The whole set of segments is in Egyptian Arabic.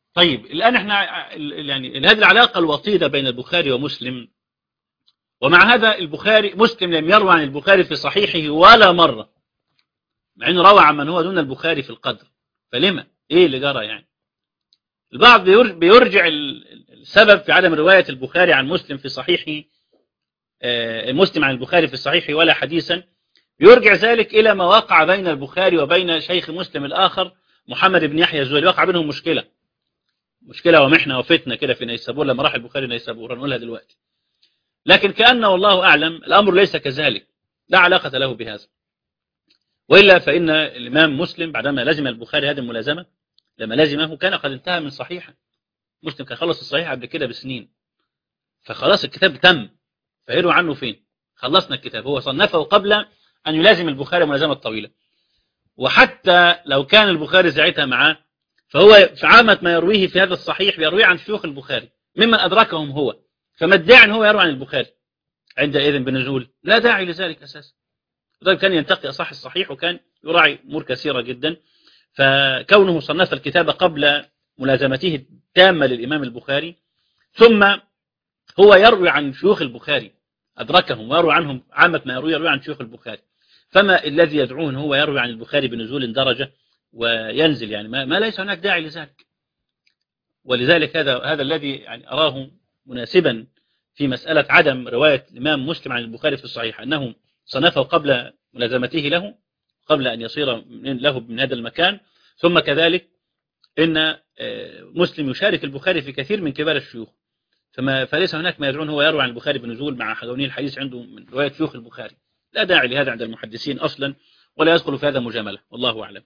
طيب الآن احنا يعني هذه العلاقة الوطيدة بين البخاري ومسلم ومع هذا البخاري مسلم لم يروى عن البخاري في صحيحه ولا مرة مع انه روى عن من هو دون البخاري في القدر فلما ايه اللي جرى يعني البعض بيرجع السبب في عدم رواية البخاري عن مسلم في صحيحه مسلم عن البخاري في صحيحه ولا حديثا يرجع ذلك إلى ما وقع بين البخاري وبين شيخ مسلم الآخر محمد بن يحيى الزهري وقع بينهم مشكلة مشكلة ومحنة وفتنة كده في نيسابور لما راح البخاري نيسابور هنقولها دلوقتي لكن كأنه والله أعلم الأمر ليس كذلك لا علاقة له بهذا وإلا فإن الإمام مسلم بعدما لزم البخاري هذه الملازمة لما لزمه كان قد انتهى من صحيحة مسلم كان خلص الصحيح قبل كده بسنين فخلاص الكتاب تم فيروى عنه فين خلصنا الكتاب هو صنفه قبل أن يلازم البخاري ملازمة طويلة وحتى لو كان البخاري ساعتها معاه فهو في عامة ما يرويه في هذا الصحيح بيرويه عن شيوخ البخاري ممن أدركهم هو فما ادعي أن هو يروي عن البخاري عندئذ بنزول لا داعي لذلك أساسا لذلك كان ينتقي أصح الصحيح وكان يراعي أمور كثيرة جدا فكونه صنف الكتاب قبل ملازمته التامة للإمام البخاري ثم هو يروي عن شيوخ البخاري أدركهم ويروي عنهم عامة ما يروي يروي عن شيوخ البخاري فما الذي يدعوه هو يروي عن البخاري بنزول درجة وينزل يعني ما, ما ليس هناك داعي لذلك ولذلك هذا هذا الذي يعني أراه مناسبا في مسألة عدم رواية الإمام مسلم عن البخاري في الصحيح أنه صنفه قبل ملازمته له قبل أن يصير له من هذا المكان ثم كذلك إن مسلم يشارك البخاري في كثير من كبار الشيوخ فما فليس هناك ما يدعون هو يروي عن البخاري بنزول مع حجوني الحديث عنده من رواية شيوخ البخاري لا داعي لهذا عند المحدثين أصلا ولا يدخل في هذا مجاملة والله أعلم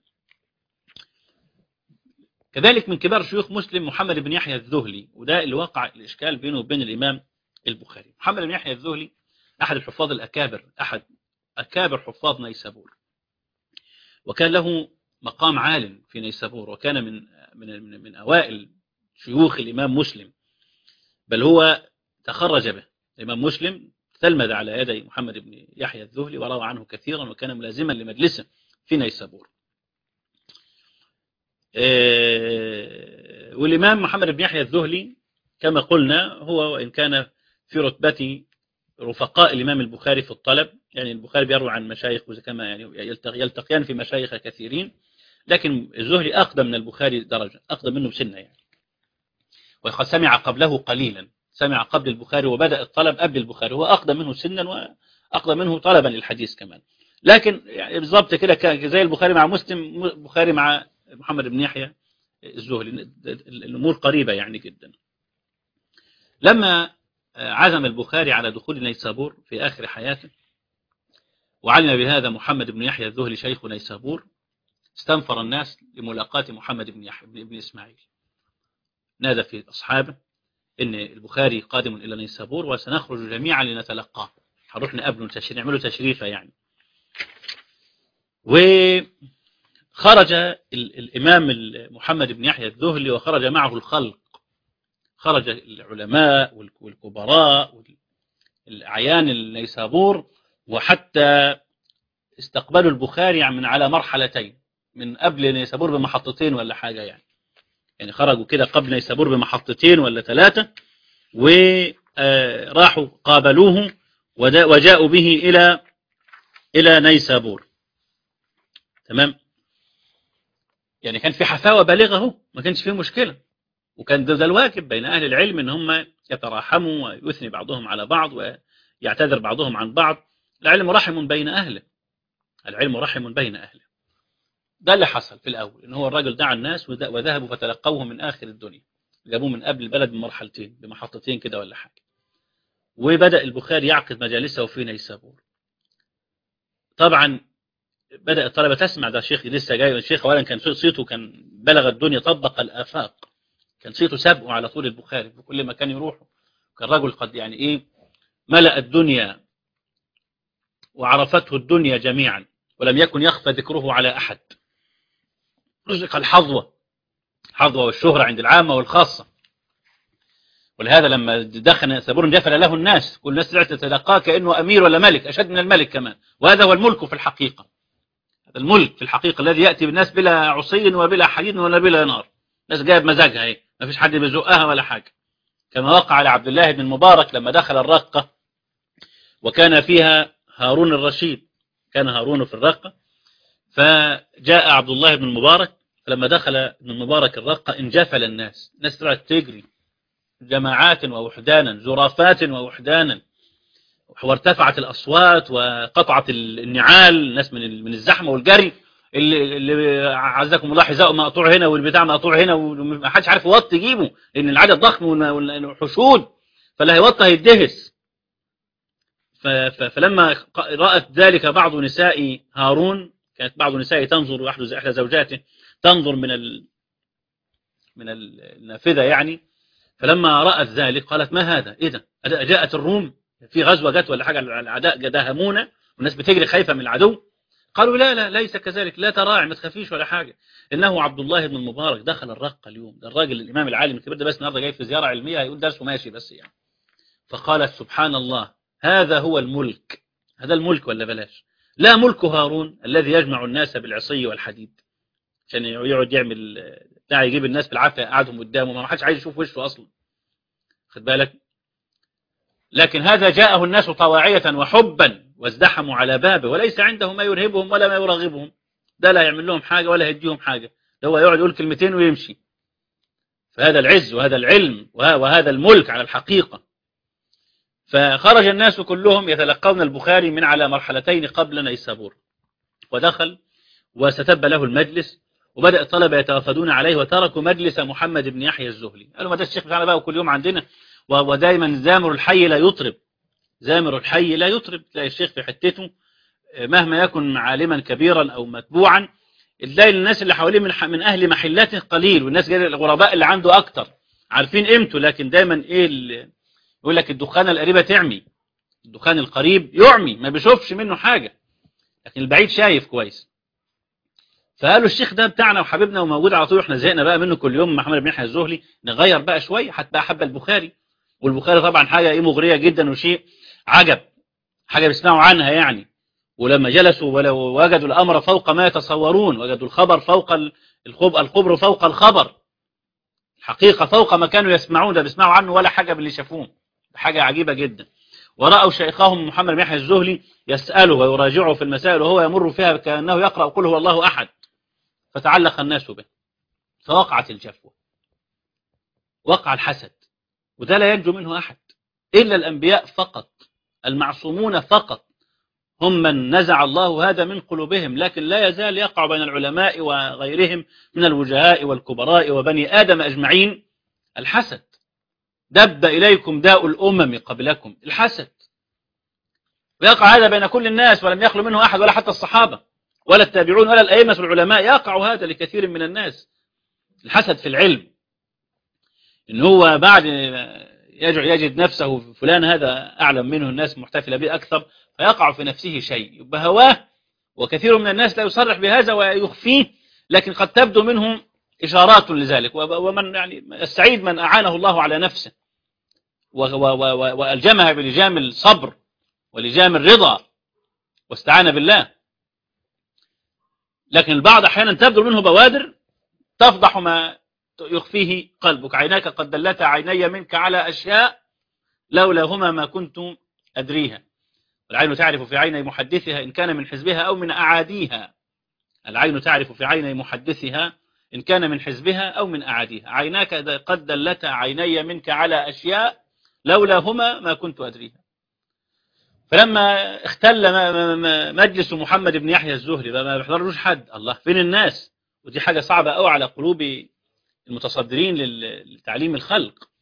كذلك من كبار شيوخ مسلم محمد بن يحيى الذهلي وده اللي وقع الإشكال بينه وبين الإمام البخاري محمد بن يحيى الذهلي أحد الحفاظ الأكابر أحد أكابر حفاظ نيسابور وكان له مقام عال في نيسابور وكان من من من, من أوائل شيوخ الإمام مسلم بل هو تخرج به الإمام مسلم تلمذ على يدي محمد بن يحيى الذهلي وروى عنه كثيرا وكان ملازما لمجلسه في نيسابور والإمام محمد بن يحيى الذهلي كما قلنا هو وإن كان في رتبة رفقاء الإمام البخاري في الطلب يعني البخاري بيروي عن مشايخ كما يعني يلتقيان في مشايخ كثيرين لكن الزهري أقدم من البخاري درجة أقدم منه بسنة يعني وقد سمع قبله قليلا سمع قبل البخاري وبدأ الطلب قبل البخاري هو أقدم منه سنا وأقدم منه طلبا للحديث كمان لكن يعني بالضبط كده زي البخاري مع مسلم البخاري مع محمد بن يحيى الزهري الأمور قريبة يعني جدا لما عزم البخاري على دخول نيسابور في آخر حياته وعلم بهذا محمد بن يحيى الذهلي شيخ نيسابور استنفر الناس لملاقاة محمد بن يحيى بن إسماعيل نادى في أصحابه إن البخاري قادم إلى نيسابور وسنخرج جميعا لنتلقاه هنروح نقابله تشريف نعمله تشريفة يعني وخرج الإمام محمد بن يحيى الذهلي وخرج معه الخلق خرج العلماء والكبراء والأعيان النيسابور وحتى استقبلوا البخاري من على مرحلتين من قبل نيسابور بمحطتين ولا حاجة يعني يعني خرجوا كده قبل نيسابور بمحطتين ولا ثلاثة وراحوا قابلوه وجاءوا به إلى إلى نيسابور تمام يعني كان في حفاوة بالغة ما كانش فيه مشكلة وكان ده, ده الواجب بين أهل العلم إن هم يتراحموا ويثني بعضهم على بعض ويعتذر بعضهم عن بعض العلم رحم بين أهله العلم رحم بين أهله ده اللي حصل في الأول إن هو الراجل دعا الناس وذهبوا فتلقوه من آخر الدنيا جابوه من قبل البلد بمرحلتين بمحطتين كده ولا حاجة وبدأ البخاري يعقد مجالسه في نيسابور طبعا بدأ الطلبة تسمع ده الشيخ لسه جاي الشيخ أولا كان صيته كان بلغ الدنيا طبق الآفاق كان صيته سابقه على طول البخاري في كل مكان يروحه كان رجل قد يعني إيه ملأ الدنيا وعرفته الدنيا جميعا ولم يكن يخفى ذكره على أحد رزق الحظوة حظوة والشهرة عند العامة والخاصة ولهذا لما دخل سابور جفل له الناس كل الناس طلعت تتلقاه كأنه أمير ولا ملك أشد من الملك كمان وهذا هو الملك في الحقيقة هذا الملك في الحقيقة الذي يأتي بالناس بلا عصي وبلا حديد ولا بلا نار الناس جاية بمزاجها ايه ما فيش حد بيزقها ولا حاجة كما وقع على عبد الله بن المبارك لما دخل الرقة وكان فيها هارون الرشيد كان هارون في الرقة فجاء عبد الله بن المبارك فلما دخل ابن المبارك الرقة انجفل الناس الناس طلعت تجري جماعات ووحدانا زرافات ووحدانا وارتفعت الأصوات وقطعت النعال الناس من من الزحمة والجري اللي, اللي عزكم الله حذاء مقطوع هنا والبتاع مقطوع هنا وما حدش عارف يوطي يجيبه لأن العدد ضخم والحشود فاللي هيوطي هيدهس فلما رأت ذلك بعض نساء هارون كانت بعض نساء تنظر إحدى زوجاته تنظر من ال من النافذة يعني فلما رأت ذلك قالت ما هذا إيه ده جاءت الروم في غزوة جت ولا حاجة الأعداء داهمونا والناس بتجري خايفة من العدو قالوا لا لا ليس كذلك لا تراعي ما تخافيش ولا حاجة إنه عبد الله بن المبارك دخل الرقة اليوم ده الراجل الإمام العالم الكبير ده بس النهارده جاي في زيارة علمية هيقول درسه ماشي بس يعني فقالت سبحان الله هذا هو الملك هذا الملك ولا بلاش لا ملك هارون الذي يجمع الناس بالعصي والحديد عشان يقعد يعمل بتاع يجيب الناس بالعافية قعدهم قدامه ما حدش عايز يشوف وشه أصلا خد بالك لكن هذا جاءه الناس طواعية وحبا وازدحموا على بابه وليس عنده ما يرهبهم ولا ما يرغبهم ده لا يعمل لهم حاجة ولا يديهم حاجة ده هو يقعد يقول كلمتين ويمشي فهذا العز وهذا العلم وهذا الملك على الحقيقة فخرج الناس كلهم يتلقون البخاري من على مرحلتين قبل نيسابور ودخل وستب له المجلس وبدأ الطلبة يتوافدون عليه وتركوا مجلس محمد بن يحيى الزهلي قالوا ما ده الشيخ بتاعنا بقى وكل يوم عندنا ودايما زامر الحي لا يطرب زامر الحي لا يطرب تلاقي الشيخ في حتته مهما يكن عالما كبيرا أو متبوعا تلاقي الناس اللي حواليه من, من أهل محلاته قليل والناس الغرباء اللي عنده أكتر عارفين قيمته لكن دايما إيه اللي يقول لك الدخان القريبة تعمي الدخان القريب يعمي ما بيشوفش منه حاجة لكن البعيد شايف كويس فقالوا الشيخ ده بتاعنا وحبيبنا وموجود على طول احنا زهقنا بقى منه كل يوم محمد بن يحيى الزهلي نغير بقى شويه حتى حب البخاري والبخاري طبعا حاجه ايه مغريه جدا وشيء عجب حاجه بيسمعوا عنها يعني ولما جلسوا وجدوا الامر فوق ما يتصورون وجدوا الخبر فوق الخبر الخبر فوق الخبر الحقيقه فوق ما كانوا يسمعون ده بيسمعوا عنه ولا حاجه باللي شافوه حاجه عجيبه جدا ورأوا شيخهم محمد بن يحيى الزهلي يسأله ويراجعه في المسائل وهو يمر فيها كأنه يقرأ قل هو الله أحد فتعلق الناس به فوقعت الجفوة وقع الحسد وده لا ينجو منه أحد إلا الأنبياء فقط المعصومون فقط هم من نزع الله هذا من قلوبهم لكن لا يزال يقع بين العلماء وغيرهم من الوجهاء والكبراء وبني آدم أجمعين الحسد دب إليكم داء الأمم قبلكم الحسد ويقع هذا بين كل الناس ولم يخلو منه أحد ولا حتى الصحابة ولا التابعون ولا الأئمة العلماء يقع هذا لكثير من الناس الحسد في العلم إن هو بعد يجد نفسه فلان هذا أعلم منه الناس محتفلة به أكثر فيقع في نفسه شيء يبقى هواه وكثير من الناس لا يصرح بهذا ويخفيه لكن قد تبدو منه إشارات لذلك ومن يعني السعيد من أعانه الله على نفسه وألجمها بلجام الصبر ولجام الرضا واستعان بالله لكن البعض أحيانا تبدو منه بوادر تفضح ما يخفيه قلبك عيناك قد دلتا عيني منك على أشياء لولاهما ما كنت أدريها العين تعرف في عيني محدثها إن كان من حزبها أو من أعاديها العين تعرف في عيني محدثها إن كان من حزبها أو من أعاديها عيناك قد دلتا عيني منك على أشياء لولاهما ما كنت أدريها فلما اختل مجلس محمد بن يحيى الزهري ما بيحضروش حد الله فين الناس ودي حاجة صعبة قوي على قلوب المتصدرين لتعليم الخلق